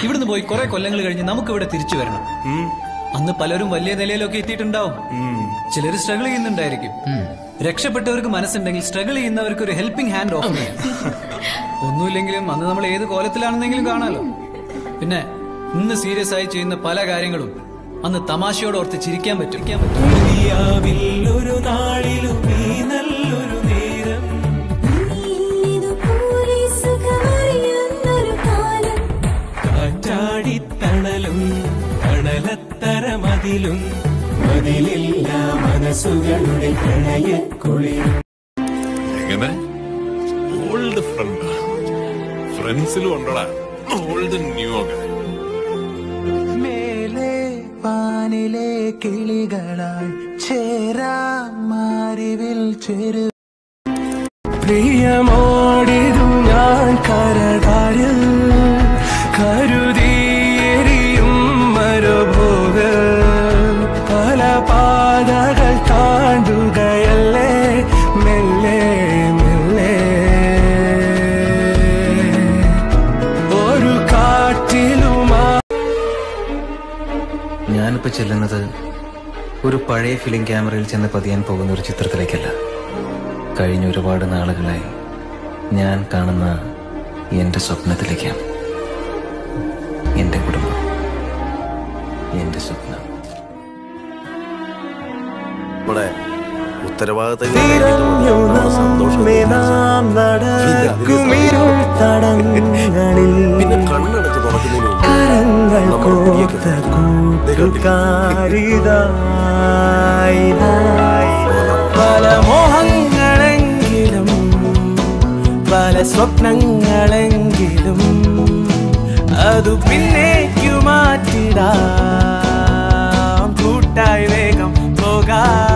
ഇവിടുന്ന് പോയി കുറെ കൊല്ലങ്ങൾ കഴിഞ്ഞ് നമുക്ക് ഇവിടെ തിരിച്ചു വരണം അന്ന് പലരും വലിയ നിലയിലൊക്കെ എത്തിയിട്ടുണ്ടാവും ചിലർ സ്ട്രഗിൾ ചെയ്യുന്നുണ്ടായിരിക്കും രക്ഷപ്പെട്ടവർക്ക് മനസ്സുണ്ടെങ്കിൽ സ്ട്രഗിൾ ചെയ്യുന്നവർക്ക് ഒരു ഹെൽപ്പിംഗ് ഹാൻഡ് ഓഫ് ചെയ്യാം ഒന്നുമില്ലെങ്കിലും അന്ന് നമ്മൾ ഏത് കോലത്തിലാണെന്നെങ്കിലും കാണാലോ പിന്നെ ഇന്ന് സീരിയസ് ആയി ചെയ്യുന്ന പല കാര്യങ്ങളും അന്ന് തമാശയോട് ഓർത്ത് ചിരിക്കാൻ പറ്റും ചിരിക്കാൻ പറ്റും ഒരു നാളിലും നീ നല്ലൊരു നേരം ഇതുപോലെ സുഖമറിയുന്നൊരു കാലം കാറ്റാടിത്തണലും തണലത്തര മതിലും മതിലില്ല മനസ്സുകളുടെ പ്രണയക്കുളിരും എങ്ങനെ ഓൾഡ് ഫ്രണ്ട് ഫ്രണ്ട്സിലും ഉണ്ടടാ ഓൾഡ് ന്യൂ ഒക്കെ മേലെ പാനിലെ കിളികളായി ചേരാ മാരിവിൽ ചെരു പ്രിയമോടിതു ഞാൻ കരതാരിൽ കരുതിയെരിയും മരുഭോഗ പല പാതകൾ താണ്ടുകയല്ലേ മെല്ലെ മെല്ലെ ഒരു കാറ്റിലുമാ ഞാനിപ്പോ ചെല്ലുന്നത് ഒരു പഴയ ഫിലിം ക്യാമറയിൽ ചെന്ന് പതിയാൻ പോകുന്ന ഒരു ചിത്രത്തിലേക്കല്ല കഴിഞ്ഞ ഒരുപാട് നാളുകളായി ഞാൻ കാണുന്ന എന്റെ സ്വപ്നത്തിലേക്കാണ് എന്റെ കുടുംബം എന്റെ സ്വപ്നം നമ്മുടെ ഉത്തരവാദിത്തം നിറഞ്ഞു നമ്മെ നാം നടക്കുമിരുൾ തടങ്ങളിൽ പിന്നെ കണ്ണടച്ച് തുറക്കുന്നതിന് മുമ്പ് കരങ്ങൾ നമ്മൾ കോർത്ത കൂട്ടുകാരിതായി പല മോഹങ്ങളെങ്കിലും പല സ്വപ്നങ്ങളെങ്കിലും അതു പിന്നേക്കു മാറ്റിടാം കൂട്ടായി വേഗം പോകാം